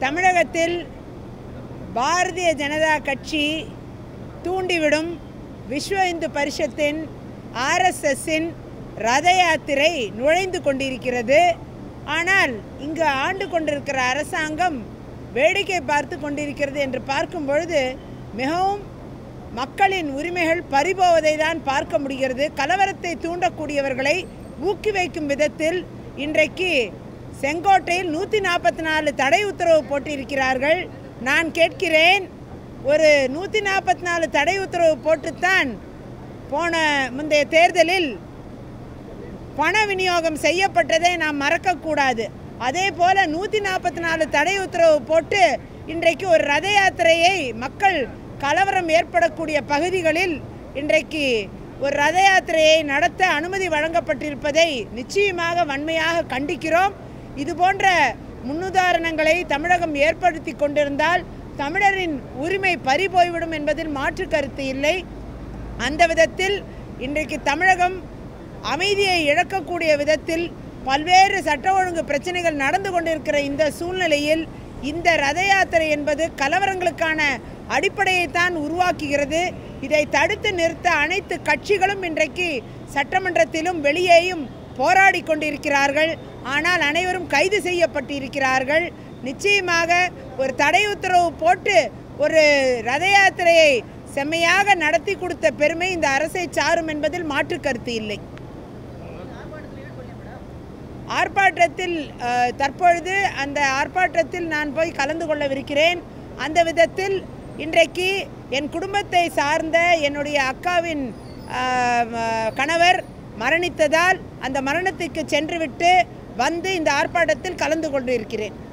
தமிழகத்தில் பாரதிய ஜனதா கட்சி தூண்டிவிடும் விஸ்வ இந்து பரிஷத்தின் ஆர்எஸ்எஸ்ஸின் ரத யாத்திரை நுழைந்து கொண்டிருக்கிறது ஆனால் இங்கு ஆண்டு கொண்டிருக்கிற அரசாங்கம் வேடிக்கை பார்த்து கொண்டிருக்கிறது என்று பார்க்கும் பொழுது மிகவும் மக்களின் உரிமைகள் பறிபோவதை தான் பார்க்க முடிகிறது கலவரத்தை தூண்டக்கூடியவர்களை ஊக்கி வைக்கும் விதத்தில் இன்றைக்கு செங்கோட்டையில் நூற்றி நாற்பத்தி நாலு தடை உத்தரவு போட்டிருக்கிறார்கள் நான் கேட்கிறேன் ஒரு நூற்றி நாற்பத்தி நாலு தடை உத்தரவு போட்டுத்தான் போன முந்தைய தேர்தலில் பண விநியோகம் செய்யப்பட்டதை நாம் மறக்கக்கூடாது அதே போல் நூற்றி நாற்பத்தி நாலு தடை உத்தரவு போட்டு இன்றைக்கு ஒரு ரத யாத்திரையை மக்கள் கலவரம் ஏற்படக்கூடிய பகுதிகளில் இன்றைக்கு ஒரு ரத யாத்திரையை நடத்த அனுமதி வழங்கப்பட்டிருப்பதை நிச்சயமாக வன்மையாக கண்டிக்கிறோம் இது போன்ற முன்னுதாரணங்களை தமிழகம் ஏற்படுத்தி கொண்டிருந்தால் தமிழரின் உரிமை பறிபோய்விடும் என்பதில் மாற்று கருத்து இல்லை அந்த விதத்தில் இன்றைக்கு தமிழகம் அமைதியை இழக்கக்கூடிய விதத்தில் பல்வேறு சட்ட ஒழுங்கு பிரச்சனைகள் நடந்து கொண்டிருக்கிற இந்த சூழ்நிலையில் இந்த ரத யாத்திரை என்பது கலவரங்களுக்கான அடிப்படையைத்தான் உருவாக்குகிறது இதை தடுத்து நிறுத்த அனைத்து கட்சிகளும் இன்றைக்கு சட்டமன்றத்திலும் வெளியேயும் போராடி கொண்டிருக்கிறார்கள் ஆனால் அனைவரும் கைது செய்யப்பட்டிருக்கிறார்கள் நிச்சயமாக ஒரு தடை உத்தரவு போட்டு ஒரு ரத யாத்திரையை செம்மையாக நடத்தி கொடுத்த பெருமை இந்த அரசை சாரும் என்பதில் மாற்று கருத்து இல்லை ஆர்ப்பாட்டத்தில் அஹ், தற்பொழுது அந்த ஆர்ப்பாட்டத்தில் நான் போய் கலந்து கொள்ளவிருக்கிறேன் அந்த விதத்தில் இன்றைக்கு என் குடும்பத்தை சார்ந்த என்னுடைய அக்காவின் அஹ், ம- கணவர் மரணித்ததால் அந்த மரணத்துக்கு சென்றுவிட்டு வந்து இந்த ஆர்ப்பாட்டத்தில் கலந்து கொண்டிருக்கிறேன்